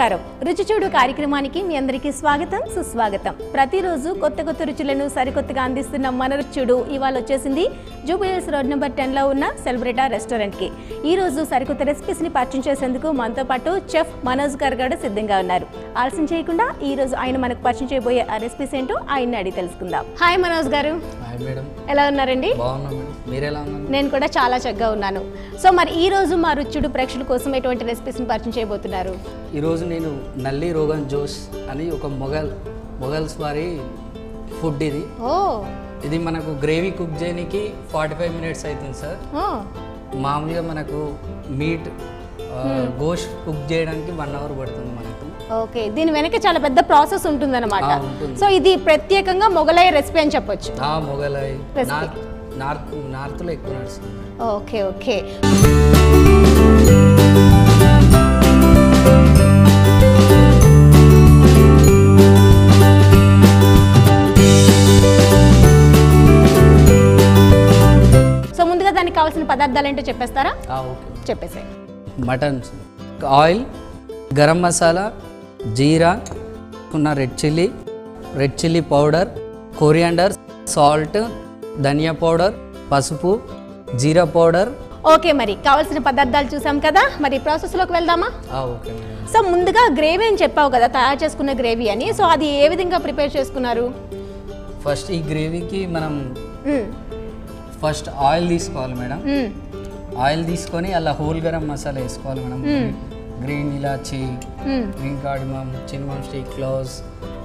నమస్కారం రుచి చూడు కార్యక్రమానికి మీ అందరికీ స్వాగతం సుస్వాగతం ప్రతిరోజు కొత్త కొత్త రుచులను సరికొత్తగా అందిస్తున్న మన రుచి చూడు ఇవాళ వచ్చేసింది జూబిలీస్ రోడ్ నెంబర్ టెన్ లో ఉన్న సెలబ్రేటా రెస్టారెంట్ కి ఈ రోజు సరికొత్త రెసిపీస్ ని పరిచయం చేసేందుకు మనతో పాటు చెఫ్ మనోజ్ గారు కూడా సిద్ధంగా ఉన్నారు ఆలస్యం చేయకుండా ఈ రోజు ఆయన మనకు పరిచయం చేయబోయే ఆ రెసిపీస్ ఏంటో ఆయన అడిగి తెలుసుకుందాం హాయ్ మనోజ్ గారు హాయ్ మేడం ఎలా ఉన్నారండి బాగున్నా మేడం మీరు ఎలా ఉన్నారు నేను కూడా చాలా చక్కగా ఉన్నాను సో మరి ఈ రోజు మా రుచుడు ప్రేక్షకుల కోసం ఎటువంటి రెసిపీస్ ని పరిచయం చేయబోతున్నారు ఈరోజు నేను నల్లి రోగన్ జోష్ అని ఒక మొఘల్ మొఘల్స్ వారి ఫుడ్ ఇది ఓ ఇది మనకు గ్రేవీ కుక్ చేయడానికి ఫార్టీ ఫైవ్ మినిట్స్ అవుతుంది సార్ ఓ మామూలుగా మనకు మీట్ గోష్ కుక్ చేయడానికి వన్ అవర్ పడుతుంది మనకు ఓకే దీని వెనక చాలా పెద్ద ప్రాసెస్ ఉంటుందన్నమాట ఆ, ఉంటుంది. సో ఇది ప్రత్యేకంగా మొగలయ్య రెసిపీ అని చెప్పొచ్చు ఆ మొఘలై Recipe. నార్త్ నార్త్ నార్త్లో ఎక్కువ నడుస్తుంది ఓకే ఓకే సో ముందుగా దానికి కావాల్సిన పదార్థాలు ఏంటో చెప్పేస్తారా ఆ, ఓకే చెప్పేసాయి మటన్ ఆయిల్ గరం మసాలా జీరా ఉన్న red chilli red chilli powder coriander salt dhaniya powder పసుపు జీరా పౌడర్ ఓకే మరి కావాల్సిన పదార్థాలు చూసాం కదా మరి ప్రాసెస్లోకి వెళ్దామా ఆ, ఓకే మేడం సో ముందుగా గ్రేవీ అని చెప్పావు కదా తయారు చేసుకున్న గ్రేవీ అని సో అది ఏ విధంగా ప్రిపేర్ చేసుకున్నారు ఫస్ట్ ఈ గ్రేవీకి మనం మ్మ్. ఫస్ట్ ఆయిల్ తీసుకోవాలి మేడం మ్మ్. ఆయిల్ తీసుకొని అలా హోల్ గరం మసాలా వేసుకోవాలి మేడం గ్రీన్ ఇలాచి మ్మ్. Green cardamom cinnamon stick cloves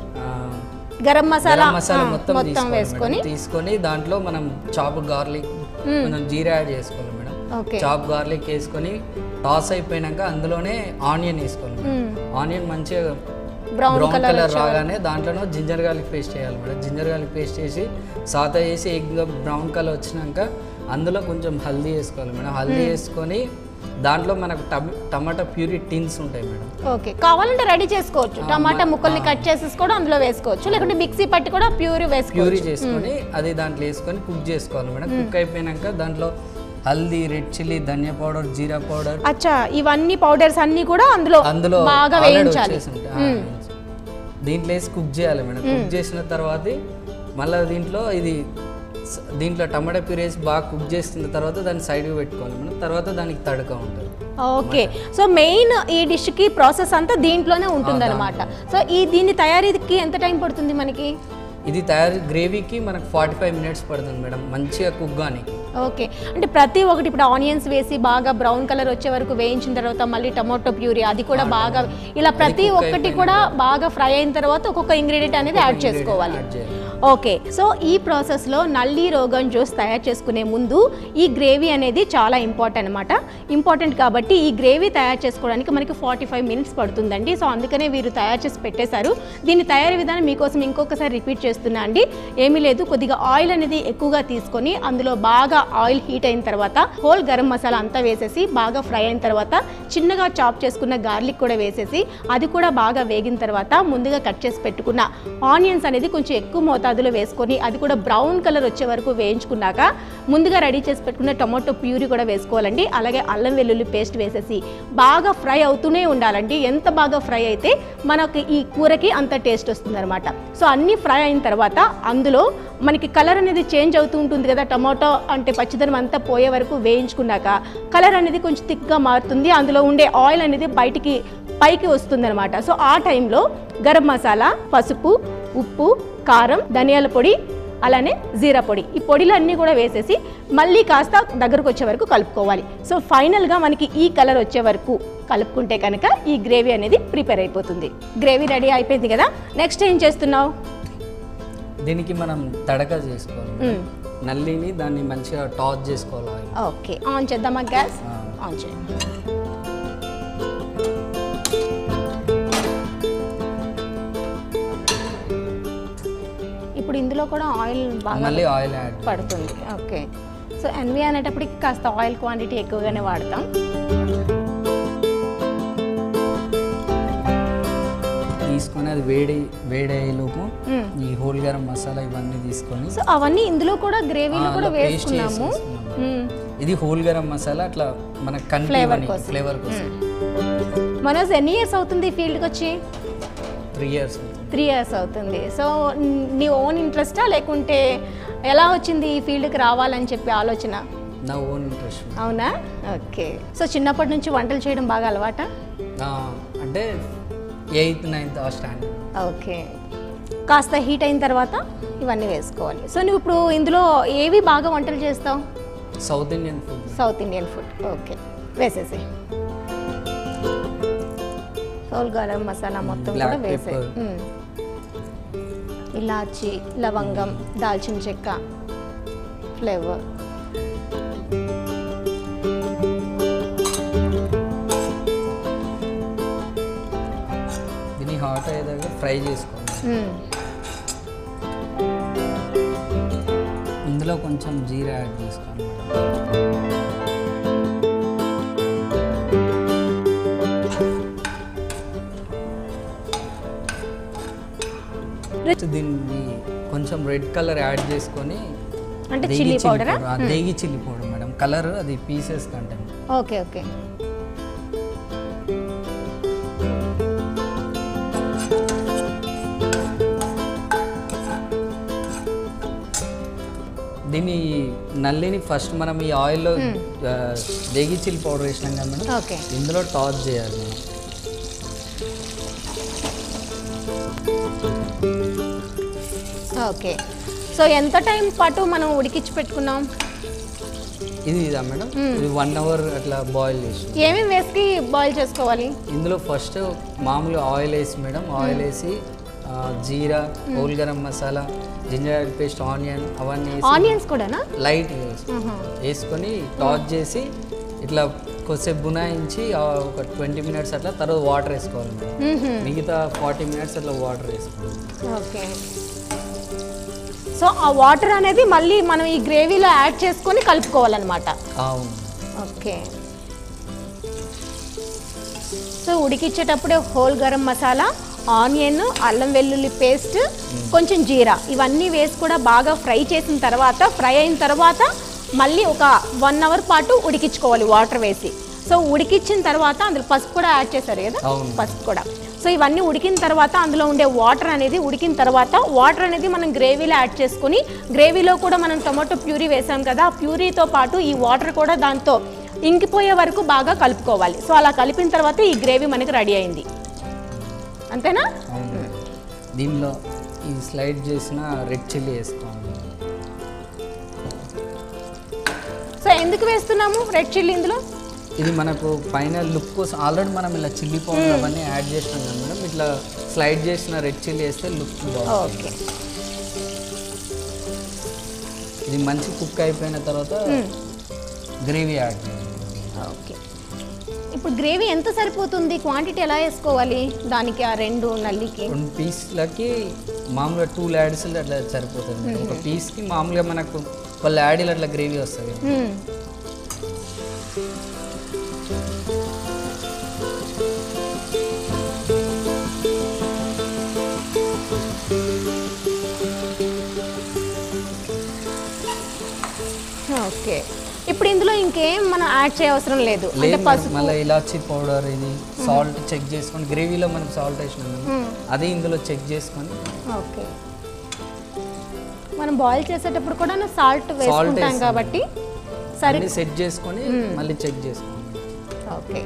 garam masala garam masala ఆ, మొత్తం మొత్తం తీసుకోవాలి వేసుకొని మేడం. తీసుకొని దాంట్లో మనం చాప్ గార్లిక్ కొంచెం జీరా యాడ్ చేసుకోవాలి మేడం ఓకే చాప్ గార్లిక్ వేసుకొని టాస్ అయిపోయినాక అందులోనే ఆనియన్ వేసుకోవాలి మేడం ఆనియన్ మంచిగా బ్రౌన్ బ్రౌన్ కలర్ కలర్ రాగానే దాంట్లోనూ జింజర్ గార్లిక్ పేస్ట్ వేయాలి మేడం జింజర్ గార్లిక్ పేస్ట్ వేసి సాత వేసి ఎగ్గా బ్రౌన్ కలర్ వచ్చినాక అందులో కొంచెం హల్దీ వేసుకోవాలి మేడం హల్దీ వేసుకొని దాంట్లో మనకు టమ టమాటా ప్యూరీ టిన్స్ ఉంటాయి మేడం ఓకే కావాలంటే రెడీ చేసుకోవచ్చు టమాటా ముక్కల్ని కట్ చేసేసుకోవడం అందులో వేసుకోవచ్చు లేకుంటే మిక్సీ పట్టి కూడా ప్యూర్ వేసుకోవచ్చు ప్యూరీ చేసుకొని అది దాంట్లో వేసుకొని కుక్ చేసుకోవాలి మేడం కుక్ అయిపోయినాక దాంట్లో హల్దీ రెడ్ చిల్లీ ధనియా పౌడర్ జీరా పౌడర్ అచ్చా ఇవన్నీ పౌడర్స్ అన్నీ కూడా అందులో అందులో బాగా already వేయించాలి వచ్చేసి ఉంటాయి. ఆ, వేయించి. దీంట్లో వేసి కుక్ చేయాలి మేడం కుక్ చేసిన తర్వాత మళ్ళీ దీంట్లో ఇది స- దీంట్లో టమాటా ప్యూరీ వేసి బాగా కుక్ చేసిన తర్వాత దాన్ని సైడ్కి పెట్టుకోవాలి మేడం తర్వాత దానికి తడక ఉంటుంది ఓకే సో మెయిన్ ఈ డిష్ కి ప్రాసెస్ అంతా దీంట్లోనే ఉంటుందన్నమాట సో ఈ దీని తయారీకి ఎంత టైం పడుతుంది మనకి ఇది తయారు గ్రేవీకి మనకు ఫార్టీ ఫైవ్ మినిట్స్ పడుతుంది మేడం మంచిగా కుక్ కానీ ఓకే అంటే ప్రతి ఒక్కటి ఇప్పుడు ఆనియన్స్ వేసి బాగా బ్రౌన్ కలర్ వచ్చే వరకు వేయించిన తర్వాత మళ్ళీ టమాటో ప్యూరీ అది కూడా బాగా ఇలా ప్రతి ఒక్కటి కూడా బాగా ఫ్రై అయిన తర్వాత ఒక్కొక్క ఇంగ్రీడియంట్ అనేది యాడ్ చేసుకోవాలి యాడ్ చేయాలి ఓకే సో ఈ ప్రాసెస్లో నల్లి రోగన్ జ్యూస్ తయారు చేసుకునే ముందు ఈ గ్రేవీ అనేది చాలా ఇంపార్టెంట్ అనమాట ఇంపార్టెంట్ కాబట్టి ఈ గ్రేవీ తయారు చేసుకోవడానికి మనకి ఫార్టీ ఫైవ్ మినిట్స్ పడుతుందండి సో అందుకనే వీరు తయారు చేసి పెట్టేశారు దీని తయారీ విధానం మీకోసం ఇంకొకసారి రిపీట్ చేస్తున్నా అండి ఏమీ లేదు కొద్దిగా ఆయిల్ అనేది ఎక్కువగా తీసుకొని అందులో బాగా ఆయిల్ హీట్ అయిన తర్వాత హోల్ గరం మసాలా అంతా వేసేసి బాగా ఫ్రై అయిన తర్వాత చిన్నగా చాప్ చేసుకున్న గార్లిక్ కూడా వేసేసి అది కూడా బాగా వేగిన తర్వాత ముందుగా కట్ చేసి పెట్టుకున్న ఆనియన్స్ అనేది కొంచెం ఎక్కువ మోతాదులో వేసుకొని అది కూడా బ్రౌన్ కలర్ వచ్చే వరకు వేయించుకున్నాక ముందుగా రెడీ చేసి పెట్టుకున్న టొమాటో ప్యూరీ కూడా వేసుకోవాలండి అలాగే అల్లం వెల్లుల్లి పేస్ట్ వేసేసి బాగా ఫ్రై అవుతూనే ఉండాలండి ఎంత బాగా ఫ్రై అయితే మనకి ఈ కూరకి అంత టేస్ట్ వస్తుందన్నమాట సో అన్నీ ఫ్రై అయిన తర్వాత అందులో మనకి కలర్ అనేది చేంజ్ అవుతూ ఉంటుంది కదా టమాటో అంటే పచ్చిదనం అంతా పోయే వరకు వేయించుకున్నాక కలర్ అనేది కొంచెం థిక్గా మారుతుంది అందులో ఉండే ఆయిల్ అనేది బయటికి పైకి వస్తుందన్నమాట సో ఆ టైంలో గరం మసాలా పసుపు ఉప్పు కారం ధనియాల పొడి అలానే జీరా పొడి ఈ పొడిలు అన్నీ కూడా వేసేసి మళ్ళీ కాస్త దగ్గరకు వచ్చే వరకు కలుపుకోవాలి సో ఫైనల్గా మనకి ఈ కలర్ వచ్చే వరకు కలుపుకుంటే కనుక ఈ గ్రేవీ అనేది ప్రిపేర్ అయిపోతుంది గ్రేవీ రెడీ అయిపోయింది కదా నెక్స్ట్ ఏం చేస్తున్నావు దీనికి మనం తడక చేసుకోవాలి మేడం. నల్లిని దాన్ని మంచిగా టాస్ చేసుకోవాలి ఆయిల్ ఓకే ఆన్ చేద్దామా గ్యాస్ ఆ. ఆన్ చేయండి ఇప్పుడు ఇందులో కూడా ఆయిల్ బాగా మళ్ళీ ఆయిల్ యాడ్ పడుతుంది ఓకే సో ఎన్వి అనేటప్పటికి కాస్త ఆయిల్ క్వాంటిటీ ఎక్కువగానే వాడతాం ఈ తీసుకొని అది వేడి వేడయ్యేలోపు ఈ హోల్ గరం మసాలా ఇవన్నీ తీసుకొని సో అవన్నీ ఇందులో కూడా గ్రేవీలో ఆ, కూడా అలా paste వేసుకున్నాము చేసేసుకున్నాము. మ్మ్. ఇది హోల్ గరం మసాలా అట్లా మనకు కనిపించని ఫ్లేవర్ కోసం మనోజ్ ఎన్ని ఇయర్స్ అవుతుంది ఈ ఫీల్డ్కి వచ్చి త్రీ ఇయర్స్ త్రీ ఇయర్స్ అవుతుంది సో నీ ఓన్ ఇంట్రెస్టా లేకుంటే ఎలా వచ్చింది ఈ ఫీల్డ్కి రావాలని చెప్పి ఆలోచన నా ఓన్ ఇంట్రెస్ట్ అవునా ఓకే సో చిన్నప్పటి నుంచి వంటలు చేయడం బాగా అలవాటా అంటే ఎయిత్ నైన్త్ ఆ స్టాండర్డ్ ఓకే కాస్త హీట్ అయిన తర్వాత ఇవన్నీ వేసుకోవాలి సో నువ్వు ఇప్పుడు ఇందులో ఏవి బాగా వంటలు చేస్తావు South Indian food South Indian food okay వేసేసి సోల్ గరం మసాలా మొత్తం Black కూడా వేసే pepper. మ్మ్. ఇలాచి లవంగం దాల్చిన చెక్క ఫ్లేవర్ దీన్ని హాట్ అయ్యేదాకా ఫ్రై చేసుకోవాలి ఇందులో కొంచెం జీరా యాడ్ చేసుకోవాలి మేడం దీన్ని కొంచెం రెడ్ కలర్ యాడ్ చేసుకొని అంటే దేగి చిల్లీ చిల్లీ పౌడరా పౌడర్, ఆ, Deggi chilli powder madam colour అది పీసెస్ కంటెంట్ ఓకే ఓకే దీన్ని నల్లిని ఫస్ట్ మనం ఈ ఆయిల్లో ఆ, దేగి చిల్లీ పౌడర్ వేసినాం కదా మేడం ఓకే ఇందులో టాస్ చేయాలి మనం ఓకే సో ఎంత టైం పాటు మనం ఉడికించి పెట్టుకున్నాం ఇది ఇదా మేడం ఇది వన్ అవర్ అట్లా బాయిల్ చేసి ఏమేమి వేసి బాయిల్ చేసుకోవాలి ఇందులో ఫస్ట్ మామూలుగా ఆయిల్ వేసి మేడం ఆయిల్ వేసి ఆ, జీరా whole garam masala ginger paste onion అవన్నీ వేసి ఆనియన్స్ కూడానా లైట్ వేసి వేసుకొని టాస్ చేసి ఇట్లా కొద్దిసేపు బునాయించి ఆ, ఒక ట్వంటీ మినిట్స్ అట్లా తర్వాత వాటర్ వేసుకోవాలి మేడం మిగతా ఫార్టీ మినిట్స్ అట్లా వాటర్ వేసుకోవాలి ఓకే సో ఆ వాటర్ అనేది మళ్ళీ మనం ఈ గ్రేవీలో యాడ్ చేసుకొని కలుపుకోవాలన్నమాట అవును ఓకే సో ఉడికించేటప్పుడే హోల్ గరం మసాలా ఆనియన్ అల్లం వెల్లుల్లి పేస్ట్ కొంచెం జీరా ఇవన్నీ వేసి కూడా బాగా ఫ్రై చేసిన తర్వాత ఫ్రై అయిన తర్వాత మళ్ళీ ఒక వన్ అవర్ పాటు ఉడికించుకోవాలి వాటర్ వేసి సో ఉడికించిన తర్వాత అందులో పసుపు కూడా యాడ్ చేశారు కదా అవును. పసుపు కూడా సో ఇవన్నీ ఉడికిన తర్వాత అందులో ఉండే వాటర్ అనేది ఉడికిన తర్వాత వాటర్ అనేది మనం గ్రేవీలో యాడ్ చేసుకొని గ్రేవీలో కూడా మనం టొమాటో ప్యూరీ వేసాం కదా ఆ ప్యూరీతో పాటు ఈ వాటర్ కూడా దాంతో ఇంకిపోయే వరకు బాగా కలుపుకోవాలి సో అలా కలిపిన తర్వాత ఈ గ్రేవీ మనకి రెడీ అయింది అంతేనా అవును దీనిలో ఈ స్లైడ్ చేసిన రెడ్ చిల్లీ వేసుకోవాలి సో ఎందుకు వేస్తున్నాము రెడ్ చిల్లీ ఇందులో ఇది మనకు పైన లుక్ కోసం ఆల్రెడీ మనం ఇలా చిల్లీ పౌడర్ అవన్నీ యాడ్ చేసినాం కదా మేడం ఇట్లా స్లైడ్ చేసిన రెడ్ చిల్లీ వేస్తే లుక్ బాగుంటుంది ఓకే ఇది మంచి కుక్ అయిపోయిన తర్వాత గ్రేవీ యాడ్ చేయాలి ఓకే ఇప్పుడు గ్రేవీ ఎంత సరిపోతుంది క్వాంటిటీ ఎలా వేసుకోవాలి దానికి ఆ రెండు నల్లికి రెండు పీస్లకి మామూలుగా టూ ల్యాడ్స్ అట్లా సరిపోతుంది మేడం. ఒక పీస్కి మామూలుగా మనకు ఒక ల్యాడీలు అట్లా గ్రేవీ వస్తుంది మ్మ్. ఓకే ఇప్పుడు ఇందులో ఇంకేం మనం యాడ్ చేయవసరం లేదు అంటే లేదు పసుపు మళ్ళీ ఇలాచీ పౌడర్ ఇది సాల్ట్ చెక్ చేసుకొని గ్రేవీలో మనం సాల్ట్ వేసినాం కదా, అది ఇందులో చెక్ చేసుకొని ఓకే మనం బాయిల్ చేసేటప్పుడు కూడా సాల్ట్ వేసుకుంటాం వేస్తాం. కాబట్టి సరే అన్ని సెట్ చేసుకొని మళ్ళీ చెక్ చేసుకోండి ఓకే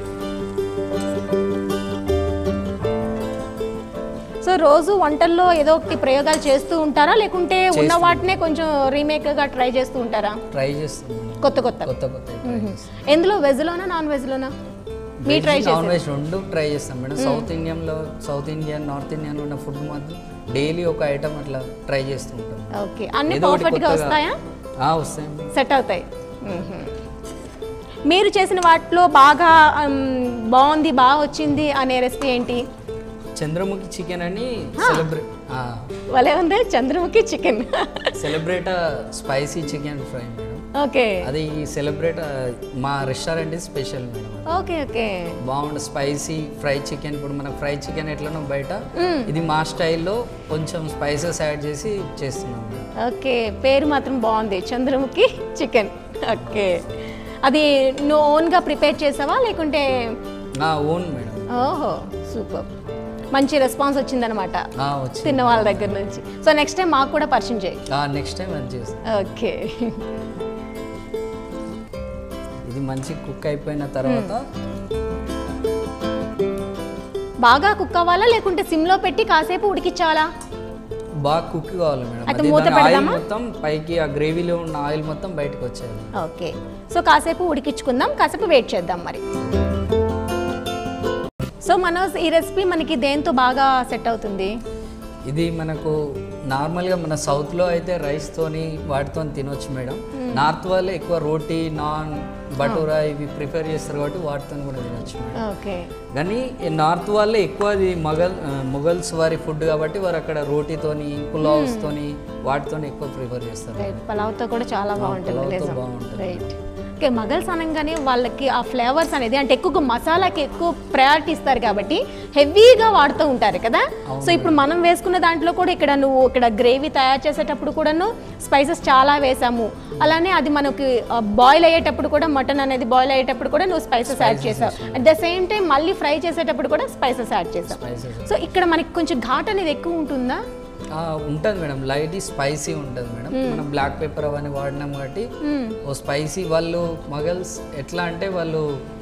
సో రోజు వంటల్లో ఏదో ఒకటి ప్రయోగాలు చేస్తూ ఉంటారా లేకుంటే ఉన్న వాటినే కొంచెం రీమేక్గా ట్రై చేస్తూ ఉంటారా ట్రై చేస్తాం కొత్త కొత్త కొత్త కొత్త ఎందులో వెజ్లోనా నాన్ వెజ్లోనా మీ ట్రై నాన్ వెజ్ రెండు ట్రై చేస్తాం మేడం సౌత్ ఇండియన్లో సౌత్ ఇండియన్ నార్త్ ఇండియన్ ఉన్న ఫుడ్ మాత్రం డైలీ ఒక ఐటమ్ అట్లా ట్రై చేస్తూ ఉంటాం ఓకే అన్ని ఏదో ఒకటి పర్ఫెక్ట్గా కొత్తగా- వస్తాయా ఆ, వస్తాయి మేడం. సెట్ అవుతాయి మ్మ్హ. మీరు చేసిన వాటిలో బాగా మ్, బాగుంది బాగా వచ్చింది అనే రెసిపీ ఏంటి చంద్రముఖి చికెన్ అని సెలబ్రేట్ వాళ్ళే ఉంది Chandramukhi chicken celebrate spicy chicken fry madam okay అది సెలబ్రేట్ మా రెస్టారెంట్ స్పెషల్ మేడం అది. ఓకే ఓకే బాగుంటుంది స్పైసీ ఫ్రై చికెన్ ఇప్పుడు మన ఫ్రై చికెన్ ఎట్లనో బయట ఇది మా స్టైల్లో కొంచెం స్పైసెస్ యాడ్ చేసి చేస్తున్నాం మేడం. ఓకే పేరు మాత్రం బాగుంది చంద్రముఖి చికెన్ ఓకే అది నువ్వు ఓన్గా ప్రిపేర్ చేసావా లేకుంటే నా ఓన్ మేడం ఓహో సూపర్ మంచి రెస్పాన్స్ వచ్చిందనమాట ఆ, వచ్చింది తిన్న వాళ్ళ దగ్గర నుంచి సో నెక్స్ట్ టైం మాకు కూడా పరిచయం చేయి నెక్స్ట్ టైం అది చేస్తాం ఓకే ఇది మంచి కుక్ అయిపోయిన తర్వాత బాగా కుక్ అవ్వాలా లేకుంటే సిమ్లో పెట్టి కాసేపు ఉడికించాలా బాగా కుక్ కావాలి మేడం అయితే అది మూత దాని ఆయిల్ పెడదామా? మొత్తం పైకి ఆ గ్రేవీలో ఉన్న ఆయిల్ మొత్తం బయటకు వచ్చేది ఓకే సో కాసేపు ఉడికించుకుందాం కాసేపు వెయిట్ చేద్దాం మరి సో మనోజ్ ఈ రెసిపీ మనకి దేంతో బాగా సెట్ అవుతుంది ఇది మనకు నార్మల్గా మన సౌత్లో అయితే రైస్తోని వాటితో తినొచ్చు మేడం నార్త్ వాళ్ళు ఎక్కువ రోటీ నాన్ బటూరా ఇవి ప్రిపేర్ చేస్తారు కాబట్టి వాటితో కూడా తినొచ్చు మేడం ఓకే కానీ ఈ నార్త్ వాళ్ళే ఎక్కువ అది మొఘల్ ఆ, మొఘల్స్ వారి ఫుడ్ కాబట్టి వారు అక్కడ రోటీతోని పులావ్స్తోని వాటితోని ఎక్కువ ప్రిఫర్ చేస్తారు రైట్ పలావ్తో కూడా చాలా బాగుంటుంది పులావ్తో నిజం బాగుంటుంది. రైట్ ఓకే మగల్స్ అనగానే వాళ్ళకి ఆ ఫ్లేవర్స్ అనేది అంటే ఎక్కువగా మసాలాకి ఎక్కువ ప్రయారిటీ ఇస్తారు కాబట్టి హెవీగా వాడుతూ ఉంటారు కదా సో ఇప్పుడు మనం వేసుకున్న దాంట్లో కూడా ఇక్కడ నువ్వు ఇక్కడ గ్రేవీ తయారు చేసేటప్పుడు కూడాను స్పైసెస్ చాలా వేసాము అలానే అది మనకి బాయిల్ అయ్యేటప్పుడు కూడా మటన్ అనేది బాయిల్ అయ్యేటప్పుడు కూడా నువ్వు స్పైసెస్ యాడ్ చేసావు అట్ ద సేమ్ టైం మళ్ళీ ఫ్రై చేసేటప్పుడు కూడా స్పైసెస్ యాడ్ చేసావు స్పైసెస్ సో ఇక్కడ మనకి కొంచెం ఘాట్ అనేది ఎక్కువ ఉంటుందా ఉంటుంది మేడం లైట్ స్పైసీ ఉంటుంది మేడం మనం బ్లాక్ పెప్పర్ అవన్నీ వాడినాం కాబట్టి ఓ స్పైసీ వాళ్ళు మొఘల్స్ ఎట్లా అంటే వాళ్ళు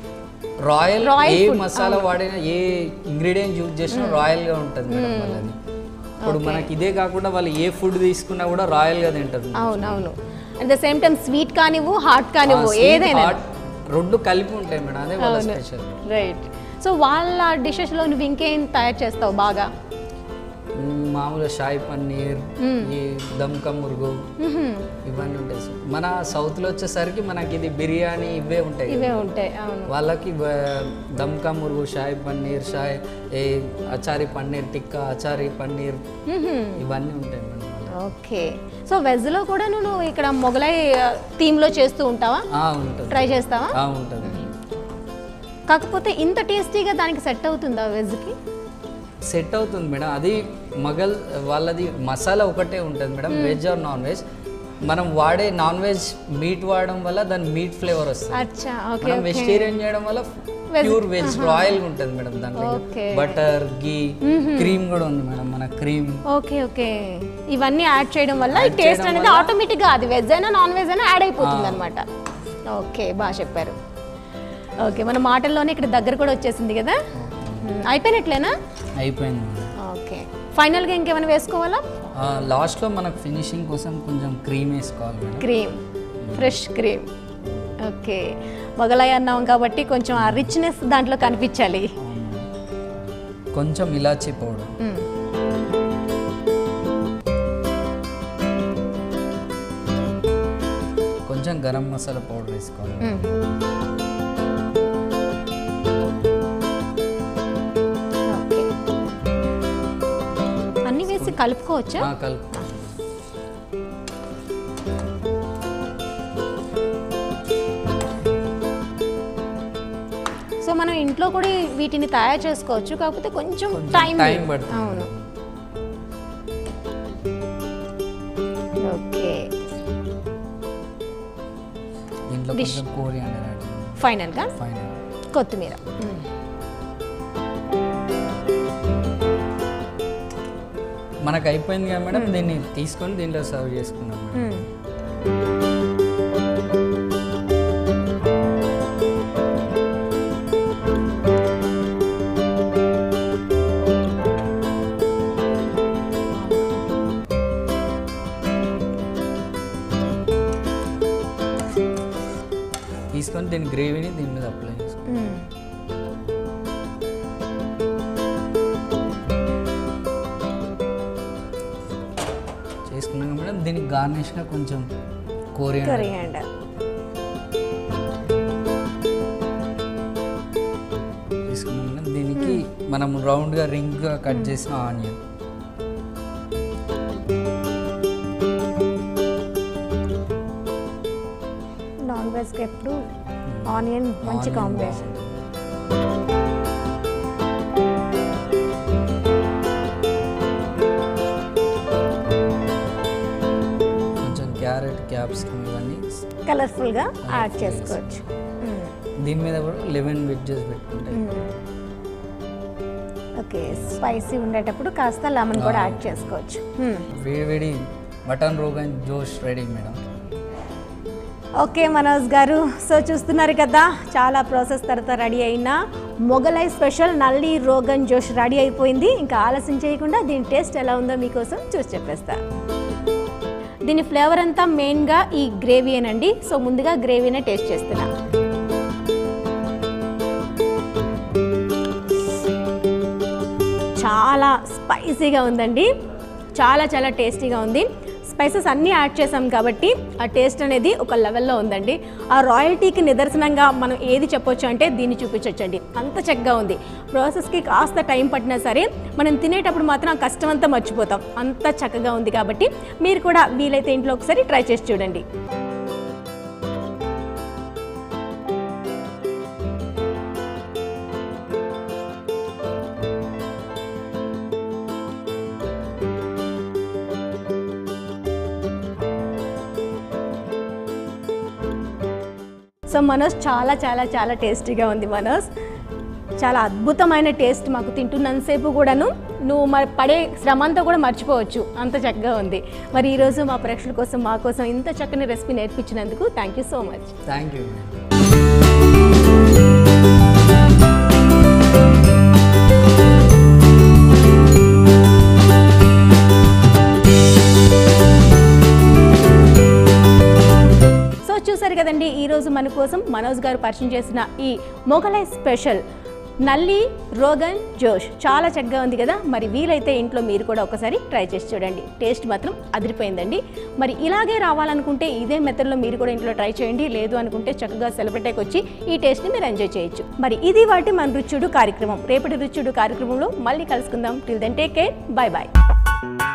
రాయల్ ఏ మసాలా వాడినా ఏ ఇంగ్రీడియంట్ యూజ్ చేసినా రాయల్ గా ఉంటుంది మేడం వాళ్ళది ఇప్పుడు మనకి ఇదే కాకుండా వాళ్ళు ఏ ఫుడ్ తీసుకున్నా కూడా రాయల్ గా తింటారు అవునవును at the same time sweet కానివ్వు హాట్ కానివ్వు Sweet, ఏదైనా hot రెండు కలిపి ఉంటాయి మేడం అదే వాళ్ళ స్పెషల్ రైట్ సో వాళ్ళ డిషెస్లో నువ్వు ఇంకేం తయారు చేస్తావు బాగా మామూలుగా షాయి పన్నీర్ ఈ దమ్కా మురుగు ఇవన్నీ ఉంటాయి సార్. మన సౌత్ లో వచ్చేసరికి మనకి ఇది బిర్యానీ ఇవే ఉంటాయి కదా. ఇవే ఉంటాయి అవును వాళ్ళకి వ- దమ్కా మురుగు షాయి పన్నీర్ షాయి ఏ అచారి పన్నీర్ టిక్కా అచారి పన్నీర్ ఇవన్నీ ఉంటాయి మేడం వాళ్ళకి. ఓకే సో వెజ్లో కూడా నువ్వు ఇక్కడ మొగలై థీమ్లో చేస్తూ ఉంటావా ఆ, ఉంటుంది ట్రై చేస్తావా ఆ, ఉంటుంది కాకపోతే ఇంత టేస్టీగా దానికి సెట్ అవుతుందా వెజ్కి సెట్ అవుతుంది మేడం అది మగల్ వాళ్ళది మసాలా ఒకటే ఉంటుంది madam veg or non veg మనం వాడే నాన్ వెజ్ మీట్ వాడడం వల్ల దాని మీట్ ఫ్లేవర్ వస్తుంది అచ్చా ఓకే మనం వెజిటేరియన్ చేయడం వల్ల ప్యూర్ వెజ్ రాయల్ ఉంటుంది మేడం దాంట్లో Okay. బటర్ గీ క్రీమ్ కూడా ఉంది మేడం మన క్రీమ్ ఓకే ఓకే ఇవన్నీ యాడ్ చేయడం వల్ల ఈ టేస్ట్ అనేది ఆటోమేటిక్గా అది వెజ్ అయినా నాన్ వెజ్ అయినా యాడ్ అయిపోతుంది అనమాట ఓకే బాగా చెప్పారు ఓకే మన మాటల్లోనే ఇక్కడ దగ్గర కూడా వచ్చేసింది కదా మ్మ్. అయిపోయినట్లేనా అయిపోయింది మేడం ఓకే ఫైనల్గా ఇంకేమైనా వేసుకోవాలా లాస్ట్లో మనకు ఫినిషింగ్ కోసం కొంచెం క్రీమ్ వేసుకోవాలి madam cream fresh cream okay Mughlai అన్నాం కాబట్టి కొంచెం ఆ రిచ్నెస్ దాంట్లో కనిపించాలి అవును మేడం. కొంచెం ఇలాచీ పౌడర్ మ్మ్. కొంచెం గరం మసాలా పౌడర్ వేసుకోవాలి మ్మ్. ఓకే అన్నీ వేసి కలుపుకోవచ్చా ఆ, కలుపు సో మనం ఇంట్లో కూడా వీటిని తయారు చేసుకోవచ్చు కాకపోతే కొంచెం కొంచెం టైం టైం పడుతుంది. అవును ఓకే దీంట్లో కొంచెం కోరియాండర్ యాడ్ చేయాలి ఫైనల్గా ఫైనల్ కొత్తిమీర మనకు అయిపోయింది కదా మేడం దీన్ని తీసుకొని దీంట్లో సర్వ్ చేసుకున్నాం మేడం మ్మ్. తీసుకొని దీని గ్రేవీని దీని మీద అప్లై చేసుకుంటాం మ్మ్. చేసుకున్నాక మేడం దీనికి గార్నిష్గా కొంచెం కోరియాండర్ కొరియాండర్ తీసుకున్నాం మేడం దీనికి మనం రౌండ్గా రింగ్గా కట్ చేసిన ఆనియన్ రైస్కి ఎప్పుడు ఆనియన్ మంచి Onion కాంబినేషన్ కొంచెం క్యారెట్ క్యాప్సికమ్ ఇవన్నీ కలర్ఫుల్గా యాడ్ చేసుకోవచ్చు మ్మ్. దీని మీద కూడా లెమన్ వెజ్జెస్ పెట్టుకుంటాయి ఓకే స్పైసీ ఉండేటప్పుడు కాస్త లెమన్ కూడా యాడ్ చేసుకోవచ్చు మ్మ్. వేడి వేడి mutton rogan josh ready madam okay Manoj garu so చూస్తున్నారు కదా చాలా ప్రాసెస్ తర్వాత రెడీ అయిన మొగలై స్పెషల్ నల్లి రోగన్ జోష్ రెడీ అయిపోయింది ఇంకా ఆలస్యం చేయకుండా దీని టేస్ట్ ఎలా ఉందో మీకోసం చూసి చెప్పేస్తా దీని ఫ్లేవర్ అంతా మెయిన్గా ఈ గ్రేవీయేనండి సో ముందుగా గ్రేవీనే టేస్ట్ చేస్తున్నా చాలా స్పైసీగా ఉందండి చాలా చాలా టేస్టీగా ఉంది స్పైసెస్ అన్నీ యాడ్ చేసాం కాబట్టి ఆ టేస్ట్ అనేది ఒక లెవెల్లో ఉందండి ఆ రాయల్టీకి నిదర్శనంగా మనం ఏది చెప్పొచ్చు అంటే దీన్ని చూపించవచ్చండి అంత చక్కగా ఉంది ప్రాసెస్కి కాస్త టైం పట్టినా సరే మనం తినేటప్పుడు మాత్రం ఆ కష్టం అంతా మర్చిపోతాం అంత చక్కగా ఉంది కాబట్టి మీరు కూడా వీలైతే ఇంట్లో ఒకసారి ట్రై చేసి చూడండి సో మనోజ్ చాలా చాలా చాలా టేస్టీగా ఉంది మనోజ్ చాలా అద్భుతమైన టేస్ట్ మాకు తింటున్నంతసేపు కూడాను నువ్వు మరి పడే శ్రమంతా కూడా మర్చిపోవచ్చు అంత చక్కగా ఉంది మరి ఈరోజు మా ప్రేక్షకుల కోసం మా కోసం ఇంత చక్కని రెసిపీ నేర్పించినందుకు thank you so much thank you madam so చూసారు కదండి ఈరోజు మన కోసం మనోజ్ గారు పరిచయం చేసిన ఈ మొగలై స్పెషల్ నల్లి రోగన్ జోష్ చాలా చక్కగా ఉంది కదా మరి వీలైతే ఇంట్లో మీరు కూడా ఒకసారి ట్రై చేసి చూడండి టేస్ట్ మాత్రం అదిరిపోయిందండి మరి ఇలాగే రావాలనుకుంటే ఇదే మెథడ్లో మీరు కూడా ఇంట్లో ట్రై చేయండి లేదు అనుకుంటే చక్కగా సెలబ్రిటీకి వచ్చి ఈ టేస్ట్ని మీరు ఎంజాయ్ చేయొచ్చు మరి ఇది వాటి మన రుచుడు కార్యక్రమం రేపటి రుచుడు కార్యక్రమంలో మళ్ళీ కలుసుకుందాం till then take care bye bye